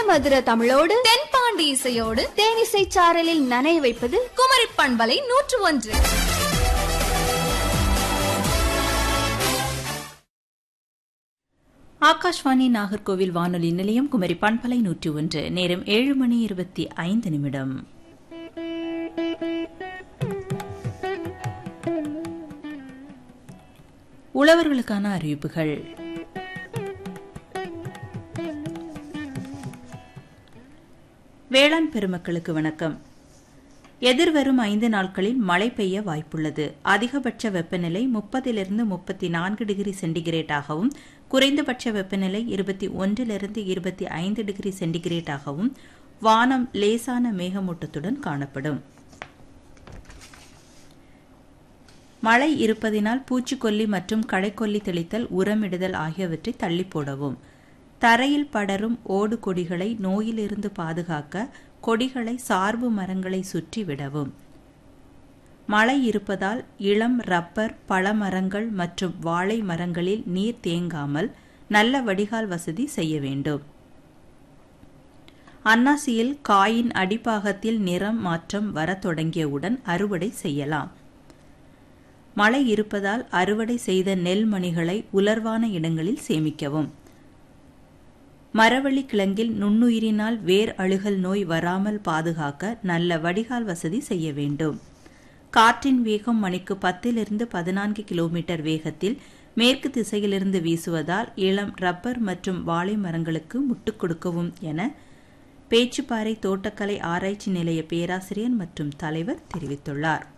மதுர தமிழோடு தென்பாண்டி இசையோடு தேனிசை சாரலில் நனைய வைப்பது குமரி பண்பலை நூற்று ஒன்று ஆகாஷ்வாணி நாகர்கோவில் வானொலி நிலையம் குமரி பண்பலை நூற்றி ஒன்று நேரம் ஏழு மணி இருபத்தி ஐந்து நிமிடம் உழவர்களுக்கான அறிவிப்புகள் வேளாண் பெருமக்களுக்கு வணக்கம் எதிர்வரும் ஐந்து நாட்களில் மழை பெய்ய வாய்ப்புள்ளது அதிகபட்ச வெப்பநிலை முப்பதிலிருந்து முப்பத்தி நான்கு டிகிரி சென்டிகிரேட்டாகவும் குறைந்தபட்ச வெப்பநிலை இருபத்தி ஒன்றிலிருந்து இருபத்தி ஐந்து டிகிரி சென்டிகிரேட்டாகவும் வானம் லேசான மேகமூட்டத்துடன் காணப்படும் மழை இருப்பதினால் பூச்சிக்கொல்லி மற்றும் களைக்கொல்லி தெளித்தல் உரமிடுதல் ஆகியவற்றை தள்ளி போடவும் தரையில் படரும் ஓடு கொடிகளை நோயிலிருந்து பாதுகாக்க கொடிகளை சார்பு மரங்களை சுற்றி விடவும் மழை இருப்பதால் இளம் ரப்பர் பழமரங்கள் மற்றும் வாழை மரங்களில் நீர் தேங்காமல் நல்ல வடிகால் வசதி செய்ய வேண்டும் அன்னாசியில் காயின் அடிப்பாகத்தில் நிறம் மாற்றம் வரத் தொடங்கியவுடன் அறுவடை செய்யலாம் மழை இருப்பதால் அறுவடை செய்த நெல் மணிகளை உலர்வான இடங்களில் சேமிக்கவும் மரவள்ளி கிழங்கில் நுண்ணுயிரினால் வேர் அழுகல் நோய் வராமல் பாதுகாக்க நல்ல வடிகால் வசதி செய்ய வேண்டும் காற்றின் வேகம் மணிக்கு பத்திலிருந்து பதினான்கு கிலோமீட்டர் வேகத்தில் மேற்கு திசையிலிருந்து வீசுவதால் இளம் ரப்பர் மற்றும் வாழை மரங்களுக்கு முட்டுக் கொடுக்கவும் என பேச்சுப்பாறை தோட்டக்கலை ஆராய்ச்சி நிலைய பேராசிரியர் மற்றும் தலைவர் தெரிவித்துள்ளார்